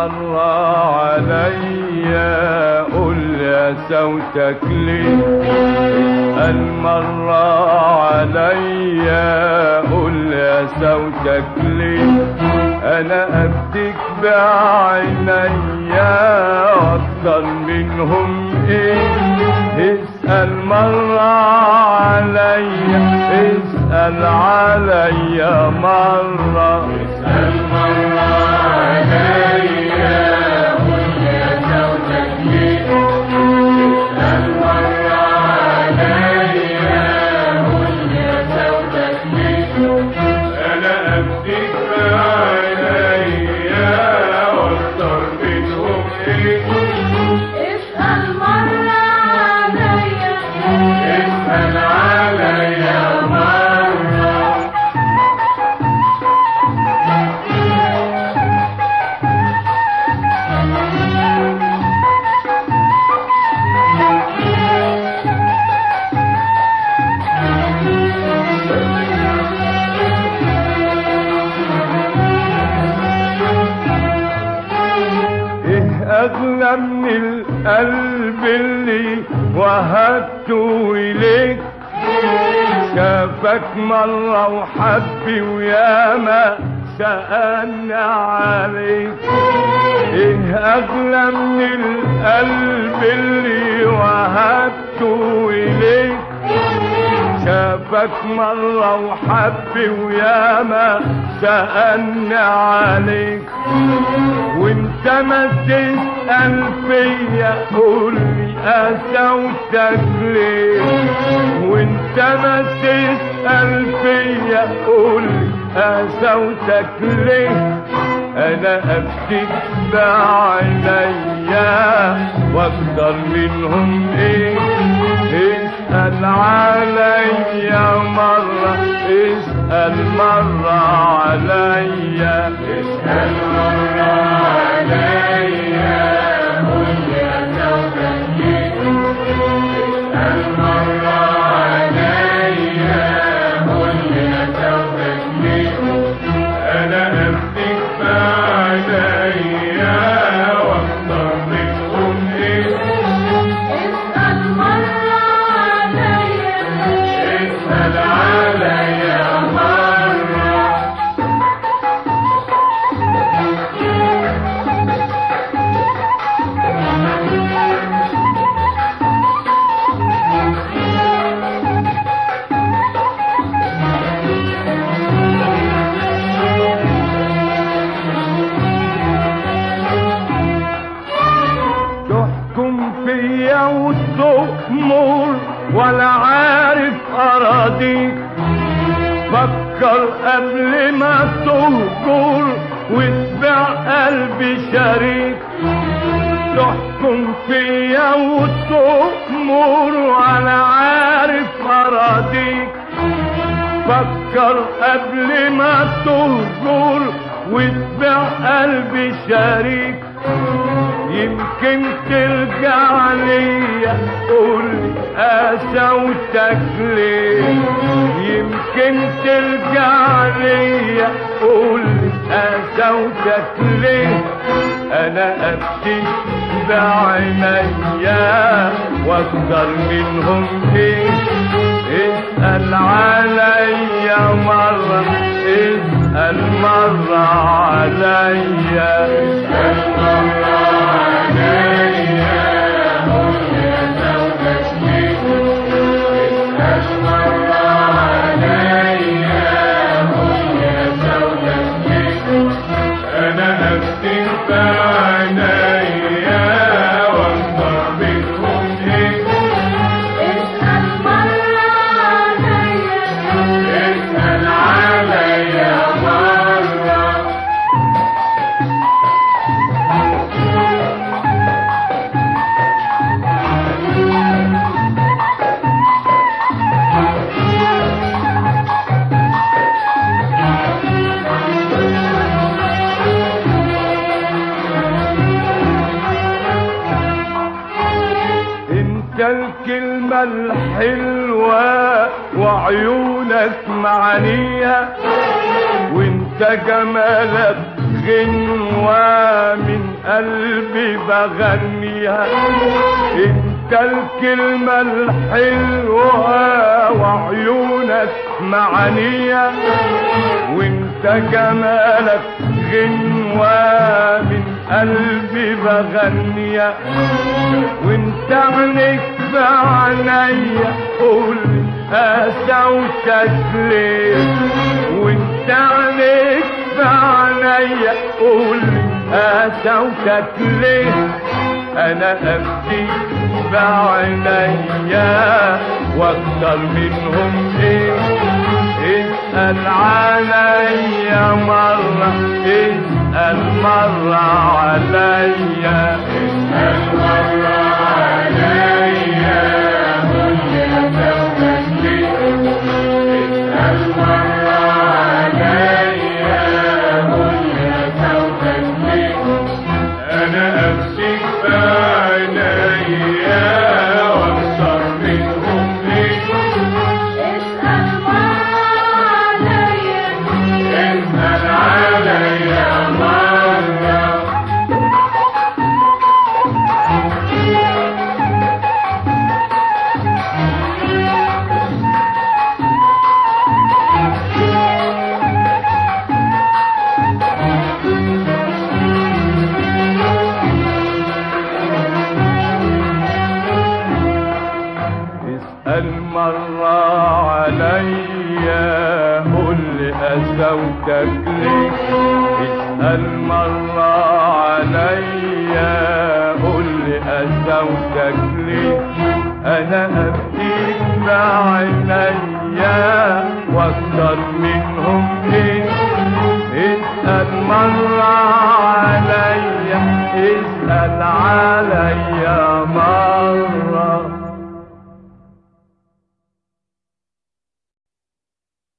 مر عليا قول يا صوتك ليه اسأل مر عليا قول يا صوتك ليه انا ابدك بعينيا اكتر منهم ايه اسأل مر عليا اسأل عليا مرة اسأل مرة عليا قل يا صوتك ليه اسأل مرة عليا قل يا صوتك ليه انا ابدك بعينيا واكتر منهم ايه اسأل مرة عليا اسأل عليا مرة ايه اغلى من القلب اللي وهبته اليك شافك مرة وحبي وياما سألني عليك ايه اغلى من القلب اللي وهبته اليك شافك مرة وحبي وياما سألني عليك وانت ما تسأل فيا قولي قسوتك ليه وانت ما تسأل فيا قولي قسوتك ليه انا ابكيك بعينيا واكتر منهم ايه اسأل عليا مرة اسأل مرة عليا اسأل مرة عليا قل يا صوتك ليه اسأل مرة عليا قل يا صوتك ليه انا ابكيك بعينيا واكتر منهم ايه اسأل مرة عليا اسأل عليا مرة تحكم فيا وتؤمر ولا عارف اراضيك فكر قبل ما تهجر وتبيع قلبي شريك تحكم فيا وتؤمر ولا عارف اراضيك فكر قبل ما تهجر وتبيع قلبي شريك يمكن ترجع ليا قولي قسوتك ليه يمكن ترجع ليا قولي قسوتك ليه انا ابكي بعينيا واكتر منهم ايه اسأل عليا مرة اسأل مرة عليا اسأل مرة عليا قل يا صوتك ليه اسأل مرة عليا قل يا صوتك ليه انا ابكي بعينيا واكتر منهم ايه اسأل مرة عليا اسأل عليا مرة انت الكلمة الحلوة وعيونك معانية وانت جمالك غنوة من قلبي بغنيها انت الكلمة الحلوة وعيونك معانية وانت جمالك غنوة من قلبي بغنيها وانت عينيك في عينيا قول قسوتك ليه وانت عينيك في عينيا قول قسوتك ليه انا ابكي بعينيا واكتر منهم ايه اسأل عليا مرة اسأل مرة عليا اسأل مرة عليا قل يا زوجك ليه اسأل مرة عليا قل يا زوجك ليه أنا أمسك بعينيا وأكثر منهم ليه اسأل مرة عليا اسأل عليا مرة اسأل مرة عليا قول لي قسوتك ليه اسأل مرة عليا قول لي قسوتك ليه انا ابكيك بعينيا واكتر منهم